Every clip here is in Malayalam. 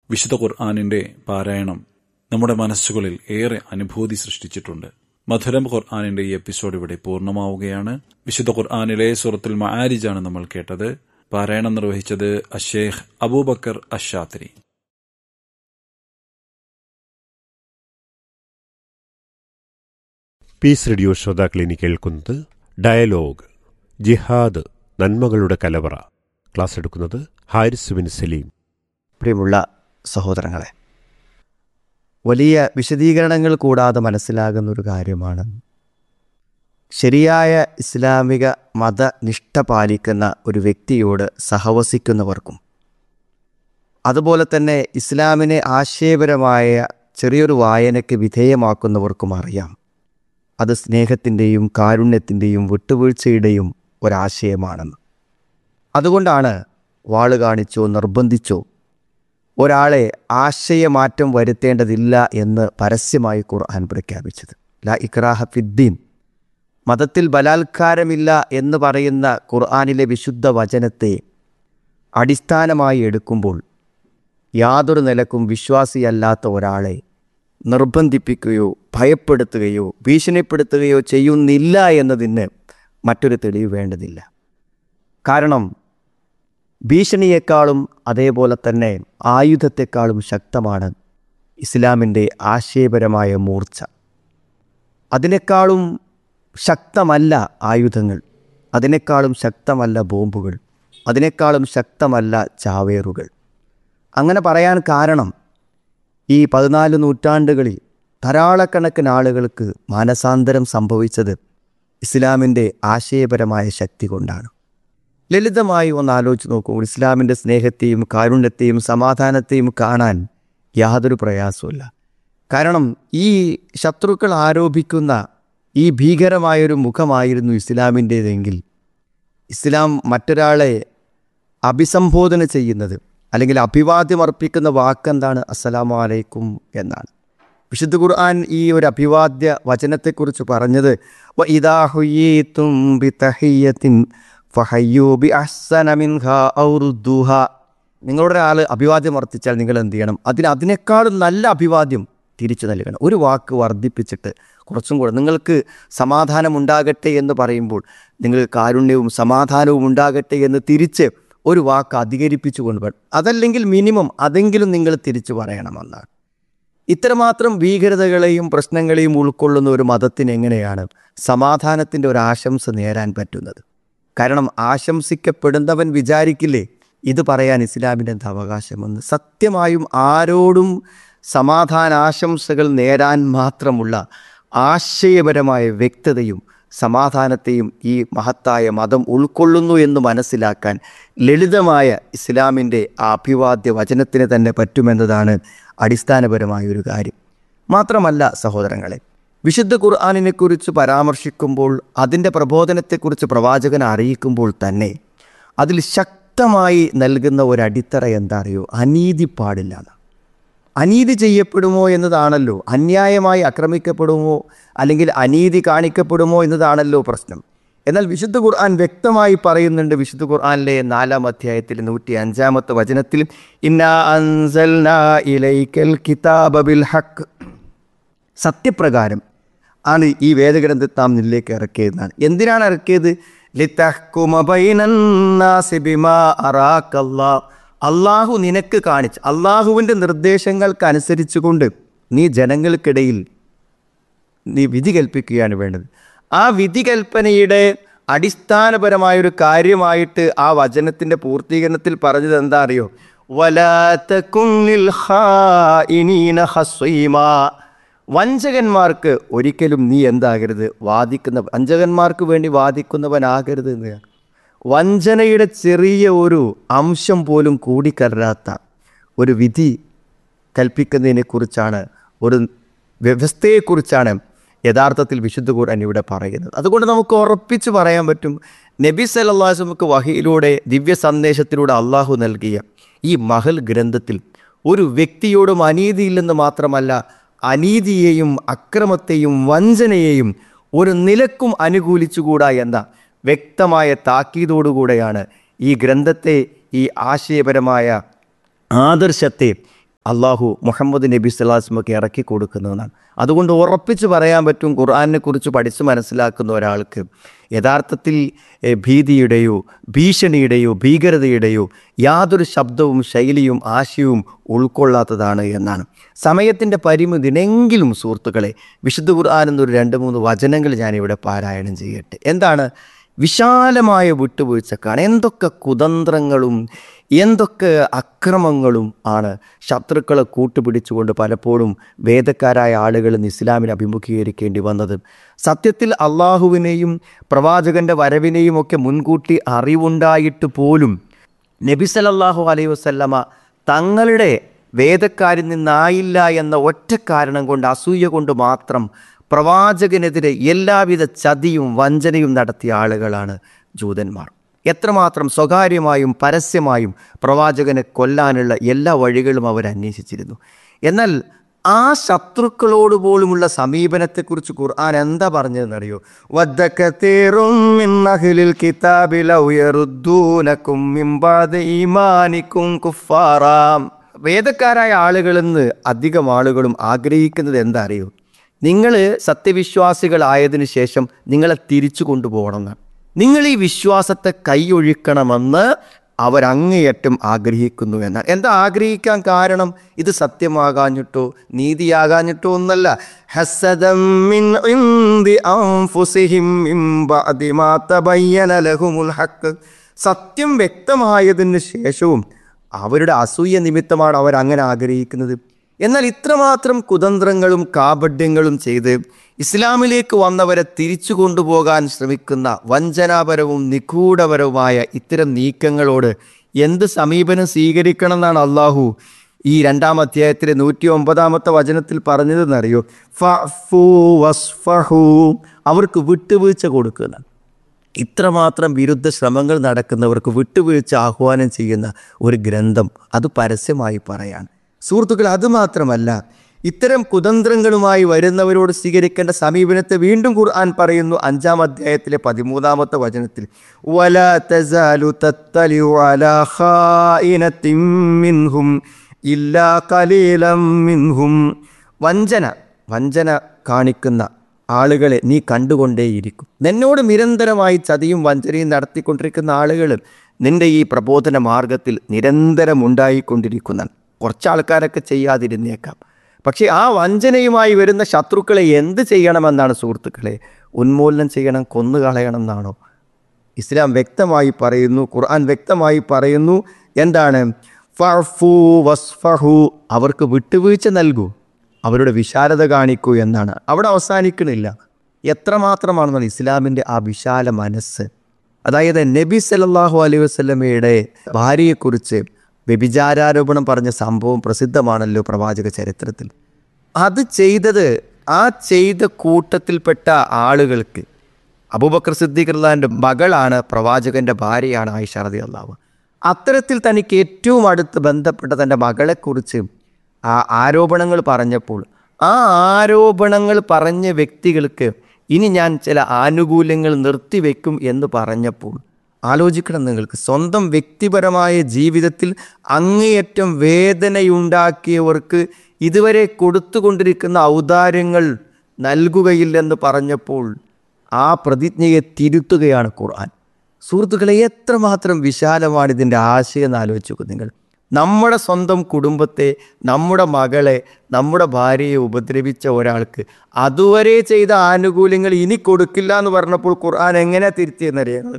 വിശുദ്ധ ഖുർആാനിന്റെ പാരായണം നമ്മുടെ മനസ്സുകളിൽ ഏറെ അനുഭൂതി സൃഷ്ടിച്ചിട്ടുണ്ട് മധുരം ഖുർആാനിന്റെ ഈ എപ്പിസോഡ് ഇവിടെ പൂർണ്ണമാവുകയാണ് വിശുദ്ധ ഖുർആാനിലെ സൂറത്തുൽ മആരിജാണ് നമ്മൾ കേട്ടത് പാരായണം നിർവഹിച്ചത് അഷേഖ് അബൂബക്കർ അഷാത്രി പീസ് റേഡിയോ ശ്രോതാക്കൾ ഇനി കേൾക്കുന്നത് ഡയലോഗ് ജിഹാദ് നന്മകളുടെ കലവറ ക്ലാസ് എടുക്കുന്നത് ഹാരിസ് ബിൻ സലീം പ്രിയമുള്ള സഹോദരങ്ങളെ വലിയ വിശദീകരണങ്ങൾ കൂടാതെ മനസ്സിലാകുന്ന ഒരു കാര്യമാണ് ശരിയായ ഇസ്ലാമിക മതനിഷ്ഠ പാലിക്കുന്ന ഒരു വ്യക്തിയോട് സഹവസിക്കുന്നവർക്കും അതുപോലെ തന്നെ ഇസ്ലാമിനെ ആശയപരമായ ചെറിയൊരു വായനയ്ക്ക് വിധേയമാക്കുന്നവർക്കും അറിയാം അത് സ്നേഹത്തിൻ്റെയും കാരുണ്യത്തിൻ്റെയും വിട്ടുവീഴ്ചയുടെയും ഒരാശയമാണെന്ന് അതുകൊണ്ടാണ് വാള് കാണിച്ചോ നിർബന്ധിച്ചോ ഒരാളെ ആശയമാറ്റം വരുത്തേണ്ടതില്ല എന്ന് പരസ്യമായി ഖുർആൻ പ്രഖ്യാപിച്ചത് ലാ ഇക്രാഹ ഫിദ്ദീൻ മതത്തിൽ ബലാത്കാരമില്ല എന്ന് പറയുന്ന ഖുർആനിലെ വിശുദ്ധ വചനത്തെ അടിസ്ഥാനമായി എടുക്കുമ്പോൾ യാതൊരു നിലക്കും വിശ്വാസിയല്ലാത്ത ഒരാളെ നിർബന്ധിപ്പിക്കുകയോ ഭയപ്പെടുത്തുകയോ ഭീഷണിപ്പെടുത്തുകയോ ചെയ്യുന്നില്ല എന്നതിന് മറ്റൊരു തെളിവ് വേണ്ടതില്ല കാരണം ഭീഷണിയേക്കാളും അതേപോലെ തന്നെ ആയുധത്തെക്കാളും ശക്തമാണ് ഇസ്ലാമിൻ്റെ ആശയപരമായ മൂർച്ച അതിനേക്കാളും ശക്തമല്ല ആയുധങ്ങൾ അതിനേക്കാളും ശക്തമല്ല ബോംബുകൾ അതിനേക്കാളും ശക്തമല്ല ചാവേറുകൾ അങ്ങനെ പറയാൻ കാരണം ഈ പതിനാല് നൂറ്റാണ്ടുകളിൽ ധാരാളക്കണക്കിന് ആളുകൾക്ക് മാനസാന്തരം സംഭവിച്ചത് ഇസ്ലാമിൻ്റെ ആശയപരമായ ശക്തി കൊണ്ടാണ് ലളിതമായി ഒന്ന് ആലോചിച്ച് നോക്കൂ ഇസ്ലാമിൻ്റെ സ്നേഹത്തെയും കാരുണ്യത്തെയും സമാധാനത്തെയും കാണാൻ യാതൊരു പ്രയാസവുമില്ല കാരണം ഈ ശത്രുക്കൾ ആരോപിക്കുന്ന ഈ ഭീകരമായൊരു മുഖമായിരുന്നു ഇസ്ലാമിൻ്റേതെങ്കിൽ ഇസ്ലാം മറ്റൊരാളെ അഭിസംബോധന ചെയ്യുന്നത് അല്ലെങ്കിൽ അഭിവാദ്യം അർപ്പിക്കുന്ന വാക്കെന്താണ് അസ്സലാമു അലൈക്കും എന്നാണ് വിശുദ്ധ ഖുർആൻ ഈ ഒരു അഭിവാദ്യ വചനത്തെക്കുറിച്ച് പറഞ്ഞത് "വ ഇദാ ഹുയ്യീതും ബിതഹിയ്യത്തിൻ ഫഹയ്യൂ ബിഅഹ്സന മിൻഹാ ഔ റുദ്ദൂഹാ." നിങ്ങളുടെ ആൾ അഭിവാദ്യം വർദ്ധിച്ചാൽ നിങ്ങൾ എന്ത് ചെയ്യണം അതിന് അതിനേക്കാളും നല്ല അഭിവാദ്യം തിരിച്ചു നൽകണം ഒരു വാക്ക് വർദ്ധിപ്പിച്ചിട്ട് കുറച്ചും കൂടെ നിങ്ങൾക്ക് സമാധാനം ഉണ്ടാകട്ടെ എന്ന് പറയുമ്പോൾ നിങ്ങൾ കാരുണ്യവും സമാധാനവും ഉണ്ടാകട്ടെ എന്ന് തിരിച്ച് ഒരു വാക്ക് അധികരിപ്പിച്ചു കൊണ്ടുപോകണം അതല്ലെങ്കിൽ മിനിമം അതെങ്കിലും നിങ്ങൾ തിരിച്ചു പറയണമെന്നാണ് ഇത്രമാത്രം ഭീകരതകളെയും പ്രശ്നങ്ങളെയും ഉൾക്കൊള്ളുന്ന ഒരു മതത്തിന് എങ്ങനെയാണ് സമാധാനത്തിൻ്റെ ഒരു ആശംസ നേരാൻ പറ്റുന്നത് കാരണം ആശംസിക്കപ്പെടുന്നവൻ വിചാരിക്കില്ലേ ഇത് പറയാൻ ഇസ്ലാമിൻ്റെ എന്താ അവകാശമെന്ന് സത്യമായും ആരോടും സമാധാനാശംസകൾ നേരാൻ മാത്രമുള്ള ആശയപരമായ വ്യക്തതയും സമാധാനത്തെയും ഈ മഹത്തായ മതം ഉൾക്കൊള്ളുന്നു എന്ന് മനസ്സിലാക്കാൻ ലളിതമായ ഇസ്ലാമിൻ്റെ ആ അഭിവാദ്യ വചനത്തിന് തന്നെ പറ്റുമെന്നതാണ് അടിസ്ഥാനപരമായ ഒരു കാര്യം മാത്രമല്ല സഹോദരങ്ങളെ വിശുദ്ധ ഖുർആാനിനെക്കുറിച്ച് പരാമർശിക്കുമ്പോൾ അതിൻ്റെ പ്രബോധനത്തെക്കുറിച്ച് പ്രവാചകൻ അറിയിക്കുമ്പോൾ തന്നെ അതിൽ ശക്തമായി നൽകുന്ന ഒരു അടിത്തറ എന്താ അറിയോ അനീതി പാടില്ല എന്ന്. അനീതി ചെയ്യപ്പെടുമോ എന്നതാണല്ലോ അന്യായമായി ആക്രമിക്കപ്പെടുമോ അല്ലെങ്കിൽ അനീതി കാണിക്കപ്പെടുമോ എന്നതാണല്ലോ പ്രശ്നം എന്നാൽ വിശുദ്ധ ഖുർആൻ വ്യക്തമായി പറയുന്നുണ്ട് വിശുദ്ധ ഖുർആനിലെ നാലാം അധ്യായത്തിൽ നൂറ്റി അഞ്ചാമത്തെ വചനത്തിൽ ഇന്നാ അൻസൽനാ ഇലൈക്കൽ കിതാബ ബിൽ ഹക്ക് സത്യപ്രകാരം ആണ് ഈ വേദഗ്രന്ഥത്തെ നാം നിന്നിലേക്ക് ഇറക്കിയതെന്നാണ് എന്തിനാണ് ഇറക്കിയത് ലിതഹ്കുമ ബൈനന്നാസി ബിമാ അറാക്കല്ലാ അള്ളാഹു നിനക്ക് കാണിച്ച് അള്ളാഹുവിൻ്റെ നിർദ്ദേശങ്ങൾക്ക് അനുസരിച്ചുകൊണ്ട് നീ ജനങ്ങൾക്കിടയിൽ നീ വിധി കൽപ്പിക്കുകയാണ് വേണ്ടത് ആ വിധി കൽപ്പനയുടെ അടിസ്ഥാനപരമായൊരു കാര്യമായിട്ട് ആ വചനത്തിൻ്റെ പൂർത്തീകരണത്തിൽ പറഞ്ഞത് എന്താ അറിയോ വലാത്തക്കുന്നിൽ വഞ്ചകന്മാർക്ക് ഒരിക്കലും നീ എന്താകരുത് വാദിക്കുന്ന വഞ്ചകന്മാർക്ക് വേണ്ടി വാദിക്കുന്നവനാകരുത് എന്ന് വഞ്ചനയുടെ ചെറിയ ഒരു അംശം പോലും കൂടിക്കലരാത്ത ഒരു വിധി കൽപ്പിക്കുന്നതിനെക്കുറിച്ചാണ് ഒരു വ്യവസ്ഥയെക്കുറിച്ചാണ് യഥാർത്ഥത്തിൽ വിശുദ്ധ ഖുർആൻ ഇവിടെ പറയുന്നത് അതുകൊണ്ട് നമുക്ക് ഉറപ്പിച്ച് പറയാൻ പറ്റും നബി സല്ലാസ്മക്ക് വഹിയിലൂടെ ദിവ്യ സന്ദേശത്തിലൂടെ അള്ളാഹു നൽകിയ ഈ മഹൽ ഗ്രന്ഥത്തിൽ ഒരു വ്യക്തിയോടും അനീതിയില്ലെന്ന് മാത്രമല്ല അനീതിയെയും അക്രമത്തെയും വഞ്ചനയെയും ഒരു നിലക്കും അനുകൂലിച്ചുകൂടാ എന്ന വ്യക്തമായ താക്കീതോടുകൂടെയാണ് ഈ ഗ്രന്ഥത്തെ ഈ ആശയപരമായ ആദർശത്തെ അള്ളാഹു മുഹമ്മദ് നബി സ്വലാസ്മക്ക് ഇറക്കി കൊടുക്കുന്നതെന്നാണ് അതുകൊണ്ട് ഉറപ്പിച്ച് പറയാൻ പറ്റും ഖുർആാനിനെ കുറിച്ച് പഠിച്ച് മനസ്സിലാക്കുന്ന ഒരാൾക്ക് യഥാർത്ഥത്തിൽ എ, ഭീതിയുടെയോ ഭീഷണിയുടെയോ ഭീകരതയുടെയോ യാതൊരു ശബ്ദവും ശൈലിയും ആശയവും ഉൾക്കൊള്ളാത്തതാണ് എന്നാണ് സമയത്തിൻ്റെ പരിമിതിനെങ്കിലും സുഹൃത്തുക്കളെ വിശുദ്ധ ഖുർആൻ എന്നൊരു രണ്ട് മൂന്ന് വചനങ്ങൾ ഞാനിവിടെ പാരായണം ചെയ്യട്ടെ എന്താണ് വിശാലമായ വിട്ടുവീഴ്ചക്കാണ് എന്തൊക്കെ കുതന്ത്രങ്ങളും എന്തൊക്കെ അക്രമങ്ങളും ആണ് ശത്രുക്കളെ കൂട്ടുപിടിച്ചുകൊണ്ട് പലപ്പോഴും വേദക്കാരായ ആളുകൾ ഇന്ന് ഇസ്ലാമിനെ അഭിമുഖീകരിക്കേണ്ടി വന്നത് സത്യത്തിൽ അള്ളാഹുവിനെയും പ്രവാചകന്റെ വരവിനെയും ഒക്കെ മുൻകൂട്ടി അറിവുണ്ടായിട്ട് പോലും നബി സല്ലല്ലാഹു അലൈഹി വസല്ലമ തങ്ങളുടെ വേദക്കാരിൽ നിന്നായില്ല എന്ന ഒറ്റ കാരണം കൊണ്ട് അസൂയ കൊണ്ട് മാത്രം പ്രവാചകനെതിരെ എല്ലാവിധ ചതിയും വഞ്ചനയും നടത്തിയ ആളുകളാണ് ജൂതന്മാർ എത്രമാത്രം സ്വകാര്യമായും പരസ്യമായും പ്രവാചകനെ കൊല്ലാനുള്ള എല്ലാ വഴികളും അവർ അന്വേഷിച്ചിരുന്നു എന്നാൽ ആ ശത്രുക്കളോട് പോലുമുള്ള സമീപനത്തെക്കുറിച്ച് ഖുർആൻ എന്താ പറഞ്ഞതെന്നറിയോ വദ്ദക്കത്തീറും മിൻ അഹ്ലിൽ കിതാബി ലൗ യറുദ്ദൂനകും മിൻ ബഅദി ഈമാനിക്കും കുഫാറാം വേദക്കാരായ ആളുകളിൽ നിന്ന് അധികം ആളുകളും ആഗ്രഹിക്കുന്നത് എന്താ അറിയോ നിങ്ങൾ സത്യവിശ്വാസികളായതിനു ശേഷം നിങ്ങളെ തിരിച്ചു കൊണ്ടുപോകണം എന്നാണ് നിങ്ങൾ ഈ വിശ്വാസത്തെ കൈയൊഴിക്കണമെന്ന് അവരങ്ങേയറ്റം ആഗ്രഹിക്കുന്നു എന്നാണ് എന്താ ആഗ്രഹിക്കാൻ കാരണം ഇത് സത്യമാകാഞ്ഞിട്ടോ നീതിയാകാഞ്ഞിട്ടോ ഒന്നല്ല ഹസദം മിൻ ഇൻദി അൻഫുസിഹിം മിൻ ബഅദി മാ തബയ്യന ലഹുമുൽ ഹഖ് സത്യം വ്യക്തമായതിന് ശേഷവും അവരുടെ അസൂയ നിമിത്തമാണ് അവർ അങ്ങനെ ആഗ്രഹിക്കുന്നത് എന്നാൽ ഇത്രമാത്രം കുതന്ത്രങ്ങളും കാപഡ്യങ്ങളും ചെയ്ത് ഇസ്ലാമിലേക്ക് വന്നവരെ തിരിച്ചു കൊണ്ടുപോകാൻ ശ്രമിക്കുന്ന വഞ്ചനാപരവും നിഗൂഢപരവുമായ ഇത്തരം നീക്കങ്ങളോട് എന്ത് സമീപനം സ്വീകരിക്കണം എന്നാണ് അള്ളാഹു ഈ രണ്ടാം അധ്യായത്തിലെ നൂറ്റി ഒമ്പതാമത്തെ വചനത്തിൽ പറഞ്ഞതെന്നറിയോ ഫഅഫു വസ്ഫഹു അവർക്ക് വിട്ടുവീഴ്ച കൊടുക്കുന്ന ഇത്രമാത്രം വിരുദ്ധ ശ്രമങ്ങൾ നടക്കുന്നവർക്ക് വിട്ടുവീഴ്ച ആഹ്വാനം ചെയ്യുന്ന ഒരു ഗ്രന്ഥം അത് പരസ്യമായി പറയാൻ സുഹൃത്തുക്കൾ അതുമാത്രമല്ല ഇത്തരം കുതന്ത്രങ്ങളുമായി വരുന്നവരോട് സ്വീകരിക്കേണ്ട സമീപനത്തെ വീണ്ടും ഖുർആൻ പറയുന്നു അഞ്ചാം അധ്യായത്തിലെ പതിമൂന്നാമത്തെ വചനത്തിൽ വല തസാലു തത്തലിഉ അലാ ഖായിനത്തിൻ മിൻഹും ഇല്ലാ ഖലീലം മിൻഹും വഞ്ചന വഞ്ചന കാണിക്കുന്ന ആളുകളെ നീ കണ്ടുകൊണ്ടേയിരിക്കും നിന്നോട് നിരന്തരമായി ചതിയും വഞ്ചനയും നടത്തിക്കൊണ്ടിരിക്കുന്ന ആളുകൾ നിന്റെ ഈ പ്രബോധന മാർഗത്തിൽ നിരന്തരം ഉണ്ടായിക്കൊണ്ടിരിക്കുന്നതാണ് കുറച്ച് ആൾക്കാരൊക്കെ ചെയ്യാതിരുന്നേക്കാം പക്ഷേ ആ വഞ്ചനയുമായി വരുന്ന ശത്രുക്കളെ എന്ത് ചെയ്യണമെന്നാണ് സുഹൃത്തുക്കളെ ഉന്മൂലനം ചെയ്യണം കൊന്നുകളയണം എന്നാണോ ഇസ്ലാം വ്യക്തമായി പറയുന്നു ഖുർആൻ വ്യക്തമായി പറയുന്നു എന്താണ് ഫഅഫു വസ്ഫഹു അവർക്ക് വിട്ടുവീഴ്ച നൽകൂ അവരുടെ വിശാലത കാണിക്കൂ എന്നാണ് അവിടെ അവസാനിക്കണില്ല എത്രമാത്രമാണെന്നാണ് ഇസ്ലാമിൻ്റെ ആ വിശാല മനസ്സ് അതായത് നബി സല്ലല്ലാഹു അലൈഹി വസല്ലമയുടെ ഭാര്യയെക്കുറിച്ച് വ്യഭിചാരാരോപണം പറഞ്ഞ സംഭവം പ്രസിദ്ധമാണല്ലോ പ്രവാചക ചരിത്രത്തിൽ അത് ചെയ്തത് ആ ചെയ്ത കൂട്ടത്തിൽപ്പെട്ട ആളുകൾക്ക് അബൂബക്കർ സിദ്ദീഖ് അള്ളാഹിൻ്റെ മകളാണ് പ്രവാചകൻ്റെ ഭാര്യയാണ് ആയിഷ റതി അള്ളാഹു അത്തരത്തിൽ തനിക്ക് ഏറ്റവും അടുത്ത് ബന്ധപ്പെട്ട തൻ്റെ മകളെക്കുറിച്ച് ആ ആരോപണങ്ങൾ പറഞ്ഞപ്പോൾ ആ ആരോപണങ്ങൾ പറഞ്ഞ വ്യക്തികൾക്ക് ഇനി ഞാൻ ചില ആനുകൂല്യങ്ങൾ നിർത്തിവെക്കും എന്ന് പറഞ്ഞപ്പോൾ ആലോചിക്കണം നിങ്ങൾക്ക് സ്വന്തം വ്യക്തിപരമായ ജീവിതത്തിൽ അങ്ങേയറ്റം വേദനയുണ്ടാക്കിയവർക്ക് ഇതുവരെ കൊടുത്തുകൊണ്ടിരിക്കുന്ന ഔദാര്യങ്ങൾ നൽകുകയില്ലെന്ന് പറഞ്ഞപ്പോൾ ആ പ്രതിജ്ഞയെ തിരുത്തുകയാണ് ഖുർആൻ സുഹൃത്തുക്കളെ എത്രമാത്രം വിശാലമാണ് ഇതിൻ്റെ ആശയം എന്ന് ആലോചിച്ച് നോക്കൂ നിങ്ങൾ നമ്മുടെ സ്വന്തം കുടുംബത്തെ നമ്മുടെ മകളെ നമ്മുടെ ഭാര്യയെ ഉപദ്രവിച്ച ഒരാൾക്ക് അതുവരെ ചെയ്ത ആനുകൂല്യങ്ങൾ ഇനി കൊടുക്കില്ല എന്ന് പറഞ്ഞപ്പോൾ ഖുർആൻ എങ്ങനെ തിരുത്തിയെന്നറിയാം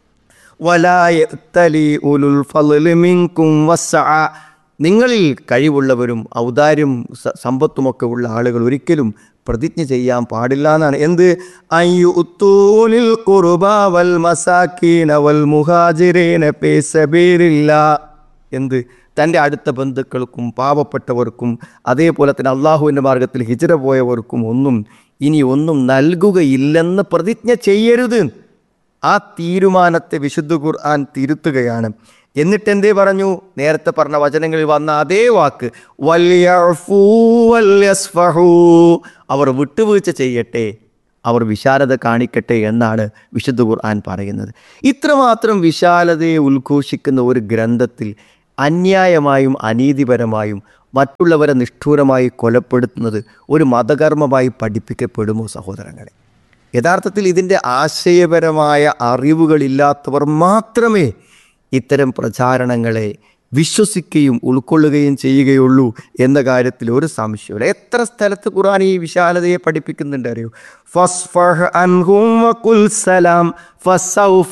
വലായത്തലി ഉലുൽ ഫള് മിൻകും വസ്സഅ നിങ്ങളിൽ കഴിവുള്ളവരും ഔദാര്യം സ- സമ്പത്തുമൊക്കെ ഉള്ള ആളുകൾ ഒരിക്കലും പ്രതിജ്ഞ ചെയ്യാൻ പാടില്ല എന്നാണ് എന്ത് അയ്യു ഉത്തൂലിൽ ഖുർബാ വൽ മസാക്കീന വൽ മുഹാജിരീന ഫീ സബീലില്ലാ എന്ത് തൻ്റെ അടുത്ത ബന്ധുക്കൾക്കും പാവപ്പെട്ടവർക്കും അതേപോലെ തന്നെ അള്ളാഹുവിൻ്റെ മാർഗത്തിൽ ഹിജറ പോയവർക്കും ഒന്നും ഇനി ഒന്നും നൽകുകയില്ലെന്ന് പ്രതിജ്ഞ ചെയ്യരുത് ആ തീരുമാനത്തെ വിശുദ്ധ ഖുർആൻ തിരുത്തുകയാണ് എന്നിട്ട് എന്തേ പറഞ്ഞു നേരത്തെ പറഞ്ഞ വചനങ്ങളിൽ വന്ന അതേ വാക്ക് വല്യഫൂ വല്യസ്ഫഹൂ. അവർ വിട്ടുവീഴ്ച ചെയ്യട്ടെ അവർ വിശാലത കാണിക്കട്ടെ എന്നാണ് വിശുദ്ധ ഖുർആൻ പറയുന്നത് ഇത്രമാത്രം വിശാലതയെ ഉദ്ഘോഷിക്കുന്ന ഒരു ഗ്രന്ഥത്തിൽ അന്യായമായും അനീതിപരമായും മറ്റുള്ളവരെ നിഷ്ഠൂരമായി കൊലപ്പെടുത്തുന്നത് ഒരു മതകർമ്മമായി പഠിപ്പിക്കപ്പെടുമോ സഹോദരങ്ങളെ യഥാർത്ഥത്തിൽ ഇതിൻ്റെ ആശയപരമായ അറിവുകളില്ലാത്തവർ മാത്രമേ ഇത്തരം പ്രചാരണങ്ങളെ വിശ്വസിക്കുകയും ഉൾക്കൊള്ളുകയും ചെയ്യുകയുള്ളൂ എന്ന കാര്യത്തിൽ ഒരു സംശയമില്ല എത്ര സ്ഥലത്ത് ഖുർആൻ ഈ വിശാലതയെ പഠിപ്പിക്കുന്നുണ്ട് അറിയോ ഫസ്ഫഹ് അൻഹും വഖുൽ സലാം ഫസൗഫ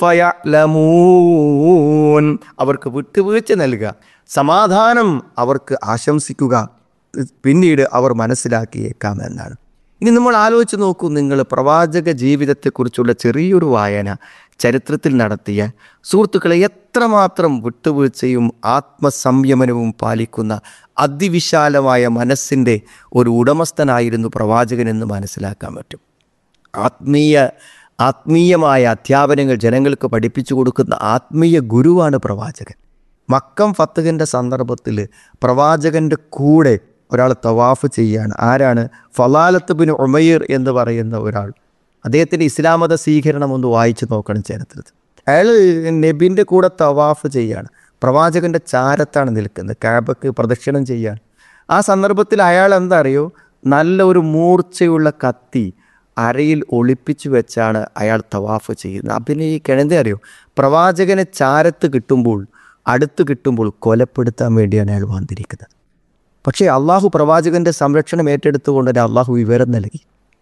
യഅലമൂൻ അവർക്ക് വിട്ടുവീഴ്ച നൽകുക സമാധാനം അവർക്ക് ആശംസിക്കുക പിന്നീട് അവർ മനസ്സിലാക്കിയേക്കാം എന്നാണ് ഇനി നമ്മൾ ആലോചിച്ച് നോക്കൂ നിങ്ങൾ പ്രവാചക ജീവിതത്തെക്കുറിച്ചുള്ള ചെറിയൊരു വായന ചരിത്രത്തിൽ നടത്തിയ സുഹൃത്തുക്കളെ എത്രമാത്രം വിട്ടുവീഴ്ചയും ആത്മസംയമനവും പാലിക്കുന്ന അതിവിശാലമായ മനസ്സിൻ്റെ ഒരു ഉടമസ്ഥനായിരുന്നു പ്രവാചകനെന്ന് മനസ്സിലാക്കാൻ പറ്റും ആത്മീയ ആത്മീയമായ അധ്യാപനങ്ങൾ ജനങ്ങൾക്ക് പഠിപ്പിച്ചു കൊടുക്കുന്ന ആത്മീയ ഗുരുവാണ് പ്രവാചകൻ മക്കം ഫത്തഹിൻ്റെ സന്ദർഭത്തിൽ പ്രവാചകൻ്റെ കൂടെ ഒരാൾ തവാഫ് ചെയ്യാണ് ആരാണ് ഫലാലത്ത് ബിൻ ഉമയ്യർ എന്ന് പറയുന്ന ഒരാൾ അദ്ദേഹത്തിൻ്റെ ഇസ്ലാം മത സ്വീകരണം ഒന്ന് വായിച്ചു നോക്കണം ചരിത്രത്തിൽ അയാൾ നബിൻ്റെ കൂടെ തവാഫ് ചെയ്യാണ് പ്രവാചകൻ്റെ ചാരത്താണ് നിൽക്കുന്നത് കാബക്ക് പ്രദക്ഷിണം ചെയ്യാണ് ആ സന്ദർഭത്തിൽ അയാൾ എന്താ അറിയോ നല്ല ഒരു മൂർച്ചയുള്ള കത്തി അരയിൽ ഒളിപ്പിച്ചു വെച്ചാണ് അയാൾ തവാഫ് ചെയ്യുന്നത് അഭിനയിക്കണം എന്താ അറിയോ പ്രവാചകനെ ചാരത്ത് കിട്ടുമ്പോൾ അടുത്ത് കിട്ടുമ്പോൾ കൊലപ്പെടുത്താൻ വേണ്ടിയാണ് അയാൾ വന്നിരിക്കുന്നത് പക്ഷേ അള്ളാഹു പ്രവാചകന്റെ സംരക്ഷണം ഏറ്റെടുത്തുകൊണ്ട് തന്നെ അള്ളാഹു വിവരം നൽകി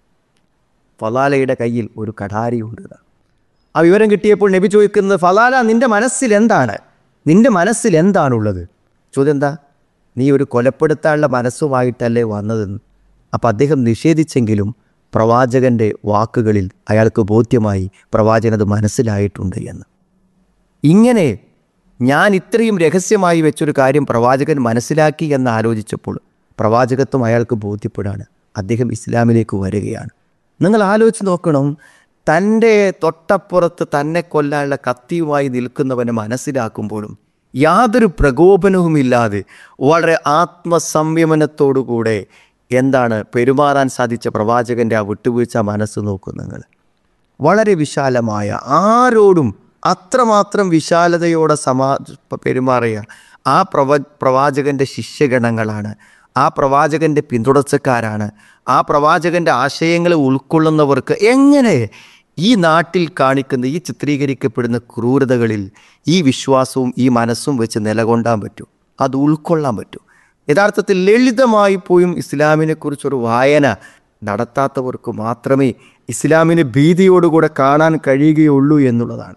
ഫലാലയുടെ കയ്യിൽ ഒരു കഠാരിയുണ്ട് എന്നാണ്. ആ വിവരം കിട്ടിയപ്പോൾ നബി ചോദിക്കുന്നത് ഫലാല നിന്റെ മനസ്സിൽ എന്താണ് നിന്റെ മനസ്സിൽ എന്താണുള്ളത് ചോദ്യം എന്താ നീ ഒരു കൊലപ്പെടുത്താനുള്ള മനസ്സുമായിട്ടല്ലേ വന്നതെന്ന് അപ്പം അദ്ദേഹം നിഷേധിച്ചെങ്കിലും പ്രവാചകന്റെ വാക്കുകളിൽ അയാൾക്ക് ബോധ്യമായി പ്രവാചകൻ അത് മനസ്സിലായിട്ടുണ്ട് എന്ന് ഇങ്ങനെ ഞാൻ ഇത്രയും രഹസ്യമായി വെച്ചൊരു കാര്യം പ്രവാചകൻ മനസ്സിലാക്കി എന്ന് ആലോചിച്ചപ്പോൾ പ്രവാചകത്വം അയാൾക്ക് ബോധ്യപ്പെടാണ് അദ്ദേഹം ഇസ്ലാമിലേക്ക് വരികയാണ് നിങ്ങൾ ആലോചിച്ച് നോക്കണം തൻ്റെ തൊട്ടപ്പുറത്ത് തന്നെ കൊല്ലാനുള്ള കത്തിയുമായി നിൽക്കുന്നവനെ മനസ്സിലാക്കുമ്പോഴും യാതൊരു പ്രകോപനവുമില്ലാതെ വളരെ ആത്മസംയമനത്തോടുകൂടെ എന്താണ് പെരുമാറാൻ സാധിച്ച പ്രവാചകൻ്റെ ആ വിട്ടുവീഴ്ച മനസ്സ് നോക്കൂ നിങ്ങൾ വളരെ വിശാലമായ ആരോടും അത്രമാത്രം വിശാലതയോടെ സമാ പെരുമാറിയ ആ പ്രവ പ്രവാചകൻ്റെ ശിഷ്യഗണങ്ങളാണ് ആ പ്രവാചകൻ്റെ പിന്തുടർച്ചക്കാരാണ് ആ പ്രവാചകൻ്റെ ആശയങ്ങളെ ഉൾക്കൊള്ളുന്നവർക്ക് എങ്ങനെ ഈ നാട്ടിൽ കാണിക്കുന്ന ഈ ചിത്രീകരിക്കപ്പെടുന്ന ക്രൂരതകളിൽ ഈ വിശ്വാസവും ഈ മനസ്സും വെച്ച് നിലകൊണ്ടാൻ പറ്റൂ അത് ഉൾക്കൊള്ളാൻ പറ്റൂ യഥാർത്ഥത്തിൽ ലളിതമായി പോയും ഇസ്ലാമിനെക്കുറിച്ചൊരു വായന നടത്താത്തവർക്ക് മാത്രമേ ഇസ്ലാമിനെ ഭീതിയോടുകൂടെ കാണാൻ കഴിയുകയുള്ളൂ എന്നുള്ളതാണ്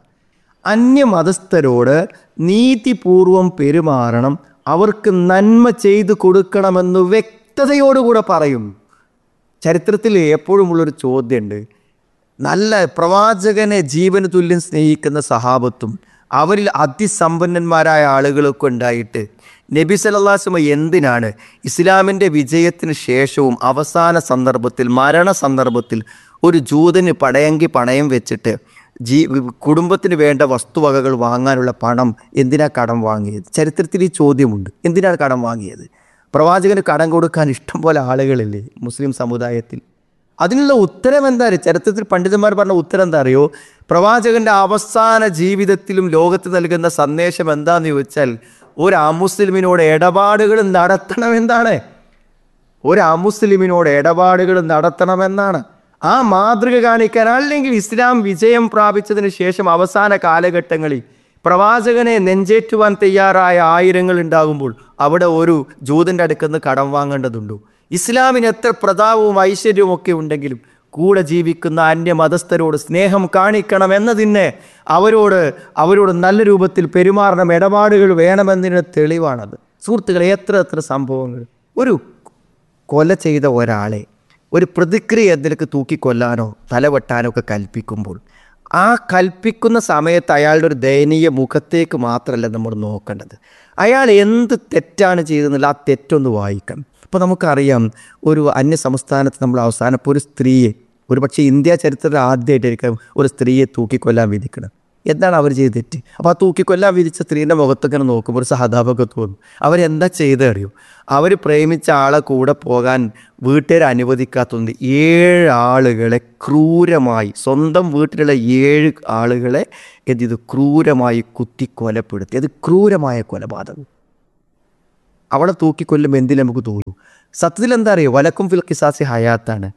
അന്യമതസ്ഥരോട് നീതിപൂർവം പെരുമാറണം അവർക്ക് നന്മ ചെയ്തു കൊടുക്കണമെന്ന് വ്യക്തതയോടുകൂടെ പറയും ചരിത്രത്തിൽ എപ്പോഴും ഉള്ളൊരു ചോദ്യമുണ്ട് നല്ല പ്രവാചകനെ ജീവന് തുല്യം സ്നേഹിക്കുന്ന സഹാബത്തും അവരിൽ അതിസമ്പന്നന്മാരായ ആളുകളൊക്കെ ഉണ്ടായിട്ട് നബി സലല്ലാസ്മ എന്തിനാണ് ഇസ്ലാമിൻ്റെ വിജയത്തിന് ശേഷവും അവസാന സന്ദർഭത്തിൽ മരണ സന്ദർഭത്തിൽ ഒരു ജൂതന് പടയങ്കി പണയം വെച്ചിട്ട് ജീ കുടുംബത്തിന് വേണ്ട വസ്തുവകകൾ വാങ്ങാനുള്ള പണം എന്തിനാ കടം വാങ്ങിയത് ചരിത്രത്തിൽ ഈ ചോദ്യമുണ്ട് എന്തിനാണ് കടം വാങ്ങിയത് പ്രവാചകന് കടം കൊടുക്കാൻ ഇഷ്ടം പോലെ ആളുകളില്ലേ മുസ്ലിം സമുദായത്തിൽ അതിനുള്ള ഉത്തരം എന്താ അറിയോ ചരിത്രത്തിൽ പണ്ഡിതന്മാർ പറഞ്ഞ ഉത്തരം എന്താ അറിയോ പ്രവാചകന്റെ അവസാന ജീവിതത്തിലും ലോകത്ത് നൽകുന്ന സന്ദേശം എന്താന്ന് ചോദിച്ചാൽ ഒരു അമുസ്ലിമിനോട് ഇടപാടുകൾ നടത്തണം എന്താണ് ഒരു അമുസ്ലിമിനോട് ഇടപാടുകൾ നടത്തണമെന്നാണ് ആ മാതൃക കാണിക്കാൻ അല്ലെങ്കിൽ ഇസ്ലാം വിജയം പ്രാപിച്ചതിന് ശേഷം അവസാന കാലഘട്ടങ്ങളിൽ പ്രവാചകനെ നെഞ്ചേറ്റുവാൻ തയ്യാറായ ആയിരങ്ങൾ ഉണ്ടാകുമ്പോൾ അവിടെ ഒരു ജൂതൻ്റെ അടുക്കുന്ന് കടം വാങ്ങേണ്ടതുണ്ടോ ഇസ്ലാമിന് എത്ര പ്രതാപവും ഐശ്വര്യവും ഒക്കെ ഉണ്ടെങ്കിലും കൂടെ ജീവിക്കുന്ന അന്യമതസ്ഥരോട് സ്നേഹം കാണിക്കണം എന്നതിന് അവരോട് അവരോട് നല്ല രൂപത്തിൽ പെരുമാറണം ഇടപാടുകൾ വേണമെന്നതിന് തെളിവാണത് സുഹൃത്തുക്കളെ എത്ര എത്ര സംഭവങ്ങൾ ഒരു കൊല ചെയ്ത ഒരാളെ ഒരു പ്രതിക്രിയ എന്തിനൊക്കെ തൂക്കിക്കൊല്ലാനോ തലവെട്ടാനോ ഒക്കെ കൽപ്പിക്കുമ്പോൾ ആ കൽപ്പിക്കുന്ന സമയത്ത് അയാളുടെ ഒരു ദയനീയ മുഖത്തേക്ക് മാത്രമല്ല നമ്മൾ നോക്കേണ്ടത് അയാൾ എന്ത് തെറ്റാണ് ചെയ്തതെന്നുള്ള ആ തെറ്റൊന്ന് വായിക്കണം ഇപ്പോൾ നമുക്കറിയാം ഒരു അന്യ സംസ്ഥാനത്ത് നമ്മൾ അവസാനം ഇപ്പോൾ ഒരു സ്ത്രീയെ ഒരു പക്ഷേ ഇന്ത്യ ചരിത്രത്തിൽ ആദ്യമായിട്ടായിരിക്കും ഒരു സ്ത്രീയെ തൂക്കിക്കൊല്ലാൻ വിധിക്കണം എന്താണ് അവർ ചെയ്ത് തെറ്റ് അപ്പോൾ ആ തൂക്കിക്കൊല്ലാൻ വിധിച്ച സ്ത്രീൻ്റെ മുഖത്തൊക്കെ നോക്കുമ്പോൾ ഒരു സഹതാപമൊക്കെ തോന്നും അവരെന്താ ചെയ്തത് അറിയോ അവർ പ്രേമിച്ച ആളെ കൂടെ പോകാൻ വീട്ടുകാർ അനുവദിക്കാത്തതുകൊണ്ട് ഏഴ് ആളുകളെ ക്രൂരമായി സ്വന്തം വീട്ടിലുള്ള ഏഴ് ആളുകളെ എന്ത് ചെയ്തു ക്രൂരമായി കുത്തി കൊലപ്പെടുത്തി അത് ക്രൂരമായ കൊലപാതകം അവളെ തൂക്കിക്കൊല്ലുമ്പോൾ എന്തിനു നമുക്ക് തോന്നും സത്യത്തിൽ എന്താ അറിയോ വലക്കും ഫിൽ കിസാസി ഹയാത്താണ്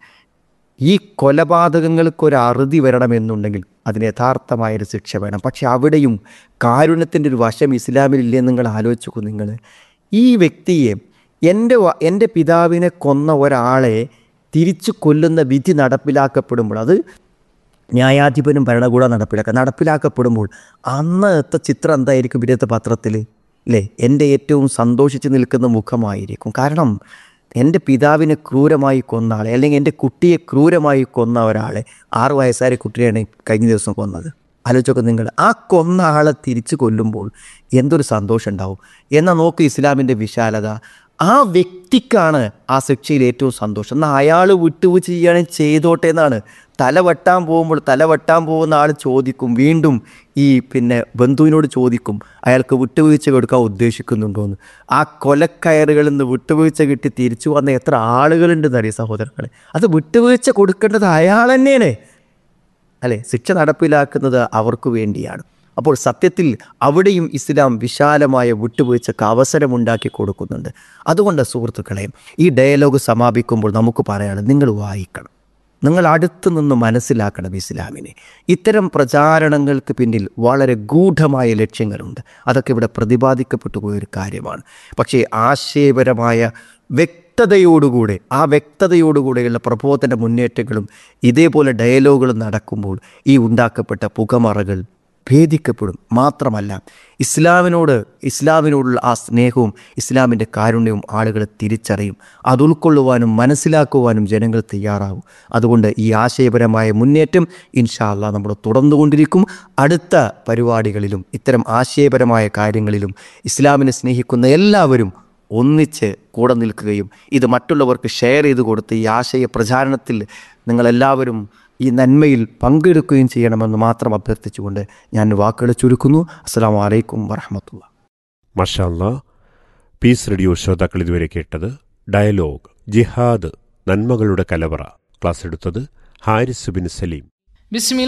ഈ കൊലപാതകങ്ങൾക്ക് ഒരു അറുതി വരണമെന്നുണ്ടെങ്കിൽ അതിന് യഥാർത്ഥമായൊരു ശിക്ഷ വേണം പക്ഷെ അവിടെയും കാരുണ്യത്തിൻ്റെ ഒരു വശം ഇസ്ലാമിലില്ലേ നിങ്ങൾ ആലോചിച്ചു നിങ്ങൾ ഈ വ്യക്തിയെ എൻ്റെ വ- എൻ്റെ പിതാവിനെ കൊന്ന ഒരാളെ തിരിച്ചു കൊല്ലുന്ന വിധി നടപ്പിലാക്കപ്പെടുമ്പോൾ അത് ന്യായാധിപനും ഭരണകൂടം നടപ്പിലാക്കുക നടപ്പിലാക്കപ്പെടുമ്പോൾ അന്നത്തെ ചിത്രം എന്തായിരിക്കും പിന്നത്തെ പത്രത്തിൽ അല്ലേ എൻ്റെ ഏറ്റവും സന്തോഷിച്ച് നിൽക്കുന്ന മുഖമായിരിക്കും കാരണം എൻ്റെ പിതാവിനെ ക്രൂരമായി കൊന്ന ആളെ അല്ലെങ്കിൽ എൻ്റെ കുട്ടിയെ ക്രൂരമായി കൊന്ന ഒരാളെ ആറ് വയസ്സായ കുട്ടിയാണ് കഴിഞ്ഞ ദിവസം കൊന്നത് ആലോചിച്ചൊക്കെ നിങ്ങൾ ആ കൊന്ന ആളെ തിരിച്ചു കൊല്ലുമ്പോൾ എന്തൊരു സന്തോഷം ഉണ്ടാവും എന്നാൽ നോക്ക് ഇസ്ലാമിൻ്റെ വിശാലത ആ വ്യക്തിക്കാണ് ആ ശിക്ഷയിൽ ഏറ്റവും സന്തോഷം എന്നാൽ അയാൾ വിട്ടുവീഴ്ച ചെയ്യുകയാണെങ്കിൽ ചെയ്തോട്ടെ എന്നാണ് തല വെട്ടാൻ പോകുമ്പോൾ തല വെട്ടാൻ പോകുന്ന ആൾ ചോദിക്കും വീണ്ടും ഈ പിന്നെ ബന്ധുവിനോട് ചോദിക്കും അയാൾക്ക് വിട്ടുവീഴ്ച കൊടുക്കാൻ ഉദ്ദേശിക്കുന്നുണ്ടോ എന്ന് ആ കൊലക്കയറുകളിൽ നിന്ന് വിട്ടുവീഴ്ച കിട്ടി തിരിച്ചു വന്ന എത്ര ആളുകളുണ്ടെന്ന് അറിയാം സഹോദരങ്ങളെ അത് വിട്ടുവീഴ്ച കൊടുക്കേണ്ടത് അയാൾ തന്നെയാണ് അല്ലെ ശിക്ഷ നടപ്പിലാക്കുന്നത് അവർക്ക് വേണ്ടിയാണ് അപ്പോൾ സത്യത്തിൽ അവിടെയും ഇസ്ലാം വിശാലമായ വിട്ടുവീഴ്ചക്ക് അവസരമുണ്ടാക്കി കൊടുക്കുന്നുണ്ട് അതുകൊണ്ട് സുഹൃത്തുക്കളെ ഈ ഡയലോഗ് സമാപിക്കുമ്പോൾ നമുക്ക് പറയണം നിങ്ങൾ വായിക്കണം നിങ്ങൾ അടുത്ത് നിന്ന് മനസ്സിലാക്കണം ഇസ്ലാമിനെ ഇത്തരം പ്രചാരണങ്ങൾക്ക് പിന്നിൽ വളരെ ഗൂഢമായ ലക്ഷ്യങ്ങളുണ്ട് അതൊക്കെ ഇവിടെ പ്രതിപാദിക്കപ്പെട്ടു പോയൊരു കാര്യമാണ് പക്ഷേ ആശയപരമായ വ്യക്തതയോടുകൂടെ ആ വ്യക്തതയോടുകൂടെയുള്ള പ്രബോധന മുന്നേറ്റങ്ങളും ഇതേപോലെ ഡയലോഗുകളും നടക്കുമ്പോൾ ഈ ഉണ്ടാക്കപ്പെട്ട പുകമറകൾ ഭേദിക്കപ്പെടും മാത്രമല്ല ഇസ്ലാമിനോട് ഇസ്ലാമിനോടുള്ള ആ സ്നേഹവും ഇസ്ലാമിൻ്റെ കാരുണ്യവും ആളുകൾ തിരിച്ചറിയും അത് ഉൾക്കൊള്ളുവാനും മനസ്സിലാക്കുവാനും ജനങ്ങൾ തയ്യാറാവും അതുകൊണ്ട് ഈ ആശയപരമായ മുന്നേറ്റം ഇൻഷാല്ല നമ്മൾ തുടർന്നുകൊണ്ടിരിക്കും അടുത്ത പരിപാടികളിലും ഇത്തരം ആശയപരമായ കാര്യങ്ങളിലും ഇസ്ലാമിനെ സ്നേഹിക്കുന്ന എല്ലാവരും ഒന്നിച്ച് കൂടെ നിൽക്കുകയും ഇത് മറ്റുള്ളവർക്ക് ഷെയർ ചെയ്ത് കൊടുത്ത് ഈ ആശയ പ്രചാരണത്തിൽ നിങ്ങളെല്ലാവരും ഈ നന്മയിൽ പങ്കെടുക്കുകയും ചെയ്യണമെന്ന് മാത്രം അഭ്യർത്ഥിച്ചുകൊണ്ട് ഞാൻ വാക്കുകൾ ചുരുക്കുന്നു അസ്സാം വലൈക്കും വറഹമത്തുള്ള മഷാല്ല പീസ് റേഡിയോ ശ്രോതാക്കൾ ഇതുവരെ കേട്ടത് ഡയലോഗ് ജിഹാദ് നന്മകളുടെ കലവറ ക്ലാസ് എടുത്തത് ഹാരിസ് ബിൻ സലീം بسم